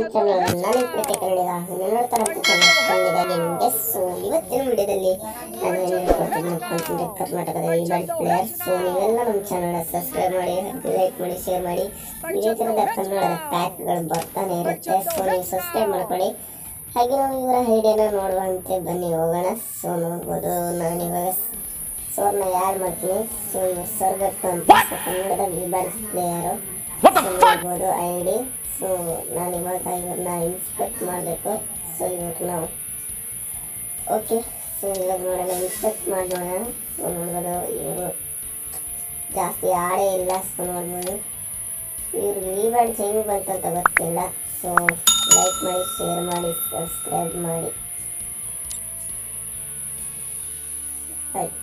ನಮ್ಮ ಚಾನಲ್ ನಾನು ಪ್ರೀತಿ ಕನ್ನಡಿಗ ನೀವು ನೋಡ್ತಾರಂತ ಚಾನಲ್ ಕನ್ನಡಿಗ ನಿಮಗೆ ಸೊ ಇವತ್ತಿನ ವಿಡಿಯೋದಲ್ಲಿ ನಾನು ಏನು ಹೇಳ್ಕೊಡ್ತೀನಿ ಅಂತಂದ್ರೆ ಕರ್ನಾಟಕದ ಈ ಬ್ಯಾಟ್ ಪ್ಲೇಯರ್ ಸೊ ನೀವೆಲ್ಲ ನಮ್ಮ ಚಾನಲ್ ಸಬ್ಸ್ಕ್ರೈಬ್ ಮಾಡಿ ಲೈಕ್ ಮಾಡಿ ಶೇರ್ ಮಾಡಿ ಇದೇ ಥರದ ಕನ್ನಡದ ಪ್ಯಾಕ್ಗಳು ಬರ್ತಾನೆ ಇರುತ್ತೆ ಸೊ ನೀವು ಸಬ್ಸ್ಕ್ರೈಬ್ ಮಾಡ್ಕೊಳ್ಳಿ ಹಾಗೆ ನಾವು ಇವರ ಐಡಿಯಾನ ನೋಡುವಂತೆ ಬನ್ನಿ ಹೋಗೋಣ ಸೊ ನೋಡ್ಬೋದು ನಾನು ಇವಾಗ ಸೋರ್ನ ಯಾರು ಮಾಡ್ತೀನಿ ಸೊ ಇವ್ರು ಸರ್ಗಟ್ಟು ಅಂತ ಸೊ ಕನ್ನಡದ ವಿ ಬ್ಯಾಟ್ ಪ್ಲೇಯರು ನೋಡ್ಬೋದು ಐ ಡಿ ಸೊ ನಾನು ಇವಾಗ ಇವ್ರನ್ನ ಇನ್ಸ್ಪೆಕ್ಟ್ ಮಾಡಬೇಕು ಸೊ ಇವ್ರನ್ನ ಓಕೆ ಸೊ ಇವಾಗ ನೋಡೋಣ ಇನ್ಸ್ಪೆಕ್ಟ್ ಮಾಡೋಣ ಸೊ ನೋಡ್ಬೋದು ಇವರು ಜಾಸ್ತಿ ಆಡೇ ಇಲ್ಲ ಸೊ ನೋಡ್ಬೋದು ಇವ್ರು ವಿ ಬ್ಯಾಡ್ಸ್ ಹೆಂಗೆ ಬಂತಂತ ಗೊತ್ತಿಲ್ಲ ಸೊ ಲೈಕ್ ಮಾಡಿ ಶೇರ್ ಮಾಡಿ ಸಬ್ಸ್ಕ್ರೈಬ್ ಮಾಡಿ ಆಯ್ತು